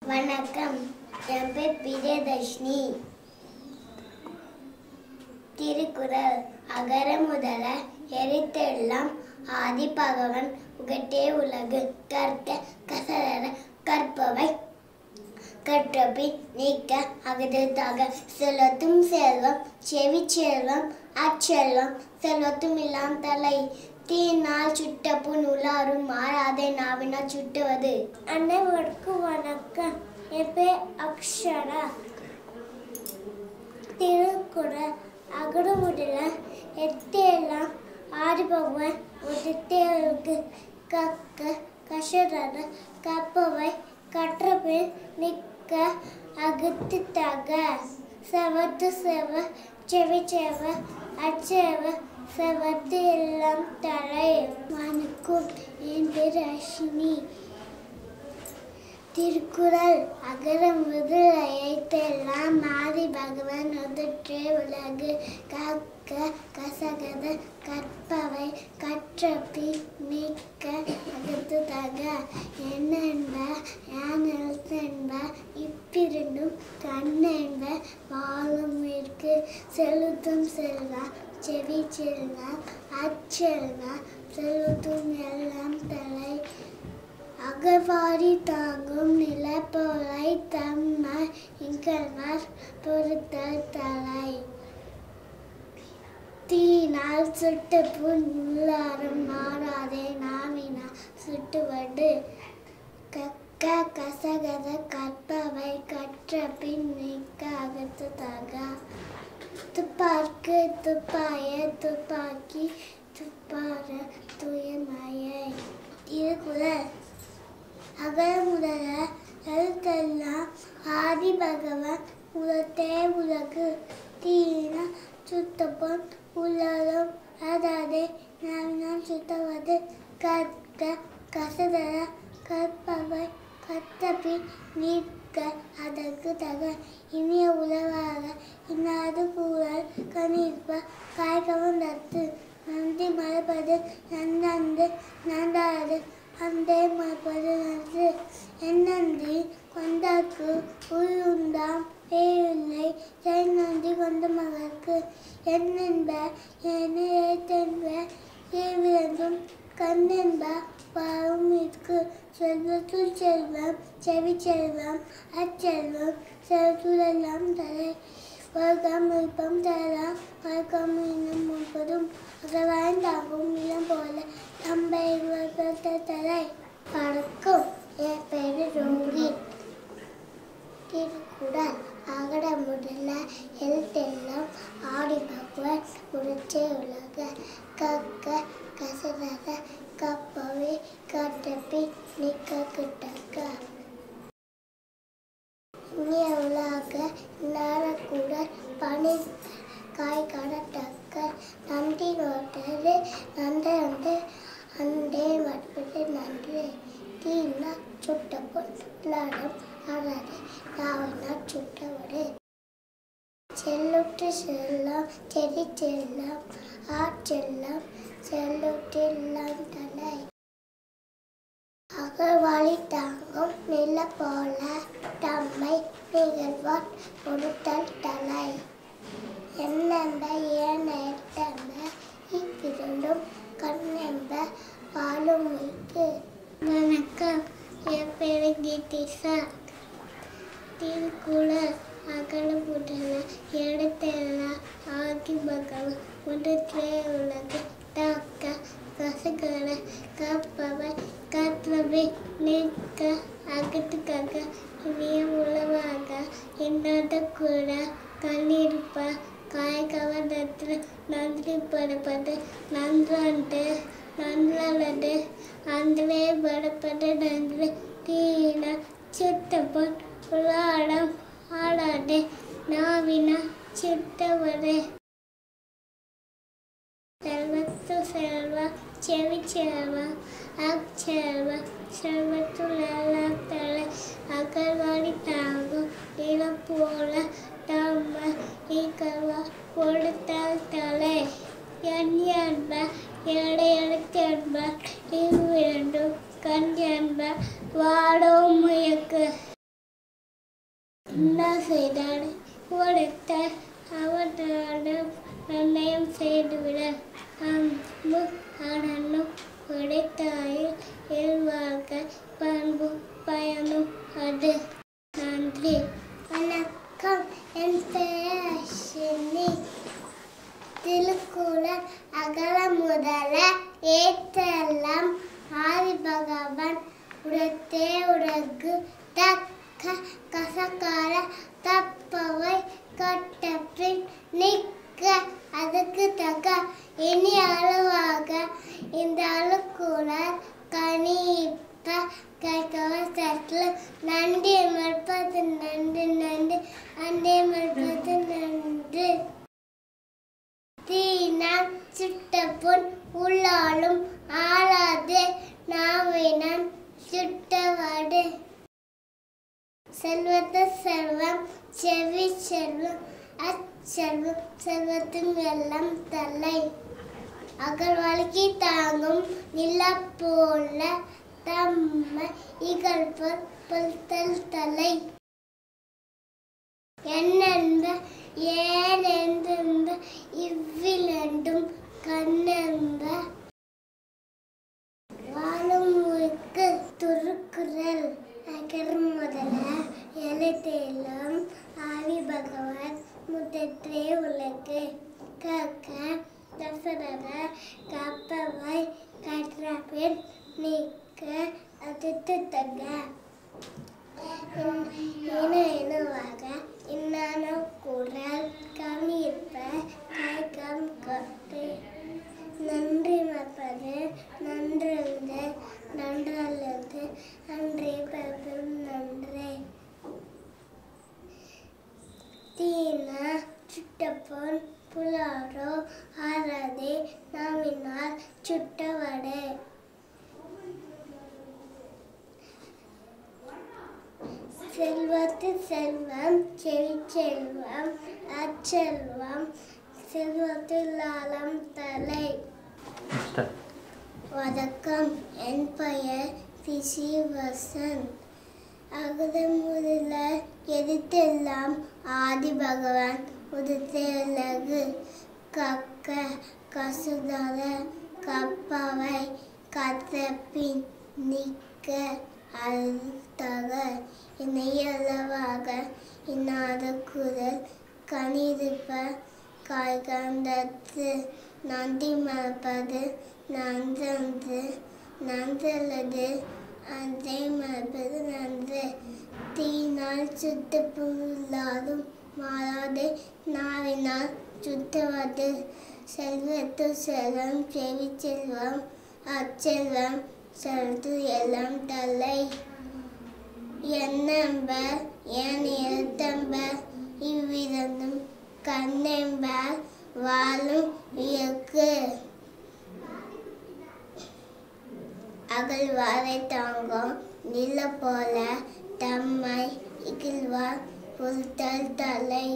வணக்கம் என் பேர் விஜயதர்ஷினி திருக்குறள் அகர முதல எரித்தெல்லாம் ஆதி பகவன் உகட்டே உலகு கற்க கசடர கற்பவை கற்றபின் நீக்க அகதத்தாக செல்வத்தும் செல்வம் செவி செல்வம் அச்செல்வம் செல்வத்தும் இல்லாம் தலை தீனால் சுட்ட புண் உலாரும் மாறாதே நாவினால் சுட்டுவது அனைவருக்கும் வணக்கம் என் பேர் அக்ஷரா திருக்குறள் அகரமுடில எத்தையெல்லாம் ஆடிபவன் உதத்தேருக்கு கக்க கஷரர கப்பவை கற்றபின் நிற்க அகத்துத்தாக செவத்து செவ செவி செவ அச்செவ செவத்து எல்லாம் தலை வணக்கம் என் பேர் அஸ்வினி திருக்குறள் அகர முதல் எழுத்தெல்லாம் ஆதி பகவான் உதற்றே உலகு காக்க கசகத கற்பவை கற்றப்பி நீக்க அகத்துதாக என்னென்ப யான் எழுத்தென்ப இப்பிரண்டும் கண்ணென்ப வாழும் இருக்கு செலுத்தும் செல்வா செவி செல்வா அச்செல்வா செலுத்தும் எல்லாம் தலை அகவாரி தாங்கும் நிலப்போலை தம்மை இங்கள்வார் பொறுத்தல் தலை தீனால் சுட்டு புண் உள்ளாரும் மாறாதே நாவினா சுட்டுவடு கக்க கசகத கற்பவை கற்ற பின் நீக்க அகத்ததாக துப்பார்க்கு துப்பாய துப்பாக்கி துப்பார துயமாயை திருக்குறள் அகர முதல எழுத்தெல்லாம் ஆதி பகவான் உலத்தே உலகு தீன சுத்தப்பொன் உலகம் அதாதே நாவினால் சுத்தவது கற்க கசதர கற்பவை கத்தபின் நீக்க அதற்கு தக இனிய உலகாக இன்னாது கூறல் கணிப்ப காய்கவும் நத்து நன்றி மறைப்பது நன்னந்து நன்றாது அந்தே மறைப்பது நன்று என்னன்றி கொண்டாக்கு உருந்தாம் பேரில்லை செய் நன்றி கொண்ட மகற்கு என்னென்ப என்னைய தென்ப ஏவிரங்கும் கண்ணென்ப வாழும் இருக்கு செல்வத்துள் செல்வம் செவி செல்வம் அச்செல்வம் செல்வத்துளெல்லாம் தலை வர்க்கம் விருப்பம் தரலாம் வர்க்கம் இன்னும் முப்பதும் அகவாய்ந்தாகும் இளம் போல தம்பை வர்க்கத்தை தலை வணக்கம் என் பேரு ரோகி திருக்குறள் அகட முதல்ல எழுத்தெல்லாம் ஆடி பகவான் உடச்சே உலக கக்க கசரக கப்பவே கட்டப்பி நிக்க கிட்டக்க இனிய உலக நேரக்கூட பனி காய் கடத்தக்க நன்றி நோட்டது நன்றி வந்து அண்டே மற்பது நன்று தீனா சுட்ட பொருளாடம் ஆகாது நாவினா சுட்டவடு செல்லுற்று செல்லம் செடி செல்லம் ஆற்றெல்லாம் செல்லுற்றெல்லாம் தலை அகழ்வாளி தாங்கும் நில போல தம்மை நிகழ்வார் பொருத்தல் தலை என்னென்ப ஏனென்ப இப்பிரண்டும் கண்ணென்ப வாழும் வைக்கு வணக்கம் என் பேரு கீதிஷா திருக்குறள் அகல புடல எடுத்தெல்லாம் ஆதி பகவன் உடற்றே உலகு தாக்க கசகர கப்பவை கற்றவை நீக்க அகத்துக்காக இனிய உளவாக இன்னாத கூட கண்ணிருப்ப காய்கவனத்தில் நன்றி படப்பட்டு நன்றாண்டு நன்றானது அன்றே படப்பட்டு நன்று தீன சித்தப்பன் உலாடம் ஆடாதே நாவினா சித்தவரே செல்வத்து செல்வ செவி செல்வ அச்செல்வ செல்வத்துளெல்லாம் தலை அகழ்வாடி தாங்கும் இளம் போல தம்ம ஈக்கல்வா கொடுத்தால் தலை என் என்ப எடை எடுத்து என்ப இவ்விரண்டும் கண் என்ப வாடோ முயக்கு என்ன செய்தார் கொடுத்த அவனோட நன்னயம் செய்துவிட அன்பு அடனும் உடைத்தாயில் இயல்பாக பண்பு பயனும் அது நன்றி வணக்கம் என் பெயர் அஸ்வினி திருக்குறள் அகல முதல ஏற்றெல்லாம் ஆதி பகவான் உடத்தே உலகு தக்க கசக்கார தப்பவை கட்டப்பின் நிற்க அதுக்கு தக்க இனி அளவாக இந்த அழுக்குறள் கணிப்ப கேட்கவ சற்று நன்றி மற்பது நன்று நன்று அண்டே மற்பது நன்று தீனான் சுட்டப்புண் உள்ளாலும் ஆளாது நாவினான் சுட்டவாடு செல்வத்த செல்வம் செவி செல்வம் அச்செல்வம் செல்வத்தின் வெள்ளம் தலை அகழ்வாழ்க்கை தாங்கும் நில போல தம்மை இகழ்பொல் பொல்தல் தலை என்னென்ப ஏனென்ப இவ்விரண்டும் கண்ணென்ப வாழும் ஊருக்கு துருக்குறள் அகர் முதல எழுத்தேலும் ஆவி பகவான் முதற்றே உலகு கக்க தசரத கப்பவை கற்றபின் நீக்க அதிர்த்து தங்க இனவாக இன்னான குரல் கவிப்ப கைகம் கொட்டு நன்றி மப்பது நன்றிருந்து நன்றல்லது நன்றி பெறும் நன்றே தீனா சுட்டப்பொன் புலாரோ ஆராதே நாமினால் சுட்டவடே செல்வத்து செல்வம் செவி செல்வம் அச்செல்வம் செல்வத்துள்ளாலம் தலை வணக்கம் என் பெயர் பிசி வசந்த் அகத முதல எதிர்த்தெல்லாம் ஆதி பகவான் உதித்தலகு கக்க கசுதல கப்பவை கத்தப்பின் நிக்க அழுத்தக இணையளவாக இன்னாத குரல் கணிதிப்ப காய்கந்தத்து நந்தி மறப்பது நன்றன்று நன்றல்லது அன்றை மறப்பது நன்று தீனால் சுத்த புல்லாலும் மாறாதே நாவினால் சுத்தவது செல்வத்து செல்வம் செவி செல்வம் அச்செல்வம் செல்வது எல்லாம் தலை என்னெம்ப என் எழுத்தம்ப இவ்விரண்டும் கண்ணெம்ப வாழும் இயக்கு அகழ்வாரை தாங்கும் நில போல தம்மை இகிழ்வார் புல்தல் தலை